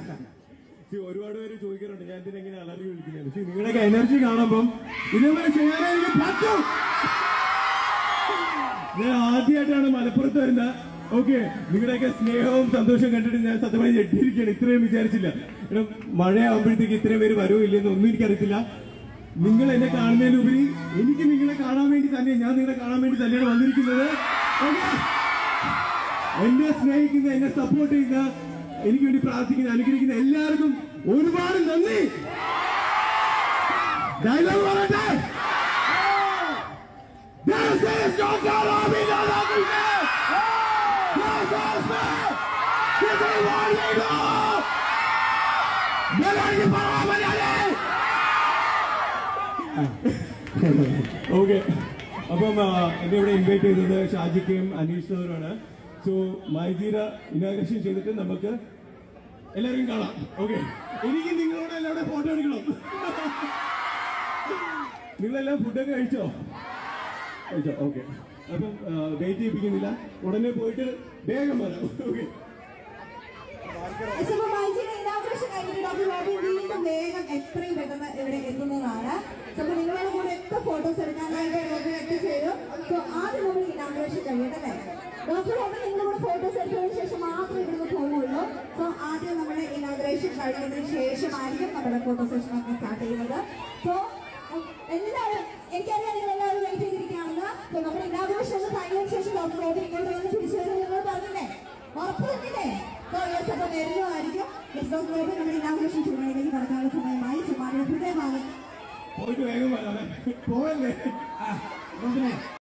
See, ഒരുപാട് പേര് ചോദിക്കാറുണ്ട് ഞാൻ ഇതിനെങ്ങനെ അലറി വിളിക്കുന്നത് പക്ഷേ നിങ്ങളുടെയൊക്കെ എനർജി കാണുമ്പം ഇതേപോലെ ചെയ്യാനേ എനിക്ക് പറ്റും ഞാൻ ആദ്യമായിട്ടാണ് മലപ്പുറത്ത് വരുന്നത് ഓക്കെ നിങ്ങളുടെയൊക്കെ സ്നേഹവും സന്തോഷവും കണ്ടിട്ട് ഞാൻ സത്യമായി ഞെട്ടിയിരിക്കുകയാണ് ഇത്രയും വിചാരിച്ചില്ല കാരണം മഴയാകുമ്പോഴത്തേക്ക് ഇത്രയും പേര് വരുമോ ഇല്ലെന്ന് ഒന്നും എനിക്കറിയത്തില്ല നിങ്ങൾ എന്നെ കാണുന്നതിലുപരി എനിക്ക് നിങ്ങളെ കാണാൻ വേണ്ടി തന്നെ ഞാൻ നിങ്ങളെ കാണാൻ വേണ്ടി തന്നെയാണ് വന്നിരിക്കുന്നത് Okay? എന്നെ സ്നേഹിക്കുന്ന എന്നെ സപ്പോർട്ട് ചെയ്യുന്ന എനിക്ക് വേണ്ടി പ്രാർത്ഥിക്കുന്ന അനുഗ്രഹിക്കുന്ന എല്ലാവർക്കും ഒരുപാട് നന്ദി ഡയലോഗ് പറയട്ടെ This is Dr. Ravinder Raghunathan! This is me! This is what we do! Melody പരാമരാലേ ഓക്കെ അപ്പം ആ, എന്നെ ഇവിടെ ഇൻവൈറ്റ് ചെയ്തത് ഷാജിക്കയും അനീഷ് സാറുമാണ് സോ മൈജീര ഇനാഗ്രേഷൻ ചെയ്തിട്ട് നമുക്ക് എല്ലാവരും കാണാം ഓക്കെ എനിക്ക് നിങ്ങളോട് എല്ലാവരുടെ ഫോട്ടോ എടുക്കണം നിങ്ങളെല്ലാം ഫുഡൊക്കെ കഴിച്ചോ കഴിച്ചോ ഓക്കെ അപ്പം വെയിറ്റ് ചെയ്യിപ്പിക്കുന്നില്ല ഉടനെ പോയിട്ട് വേഗം വരാം ഓക്കെ എസ് എം മൈജിയുടെ ഇനാഗ്രേഷൻ കഴിഞ്ഞിട്ട് ഡോക്ടർ റോബിൻ വീണ്ടും വേഗം എത്രയും പെട്ടെന്ന് ഇവിടെ എത്തുന്നതാണ് അപ്പൊ നിങ്ങളുടെ കൂടെ ഒക്കെ ഫോട്ടോസ് എടുക്കാനായിട്ട് റോബിൻ എത്തിച്ചേരും സോ ആദ്യം നമ്മൾ ഇനാഗ്രേഷൻ കഴിയട്ടെ അല്ലേ ഡോക്ടർ റോബിൻ നിങ്ങളുടെ കൂടെ ഫോട്ടോസ് എടുത്തതിന് ശേഷം മാത്രമേ ഇവിടുന്ന് പോവുള്ളൂ സോ ആദ്യം നമ്മുടെ ഇനാഗ്രേഷൻ കഴിയുന്നതിന് ശേഷമായിരിക്കും നമ്മുടെ ഫോട്ടോ സെഷൻ ഒക്കെ സ്റ്റാർട്ട് ചെയ്യുന്നത് സോ എല്ലാവരും എനിക്കറിയാം നിങ്ങൾ എല്ലാവരും വെയിറ്റ് ചെയ്തിരിക്കുകയാണെന്ന് സോ നമ്മുടെ ഇനാഗ്രേഷൻ ഒന്ന് കഴിഞ്ഞതിന് ശേഷം ഡോക്ടർ റോബിൻ ഇങ്ങോട്ട് വന്ന് തിരിച്ചു വരും നിങ്ങൾ പറഞ്ഞില്ലേ ഉറപ്പ് തന്നില്ലേ സോ യെസ് അപ്പോൾ വരുന്നതായിരിക്കും യെസ് ഡോക്ടർ റോബിൻ നമ്മുടെ ഇനാഗ്രേഷൻ ചുമതലയിലേക്ക് കടക്കാനുള്ള സമയമായി ചുമ്മാതെ ഹൃദയഭാഗം പോയിട്ട് വേഗം വരാം പോവല്ലേ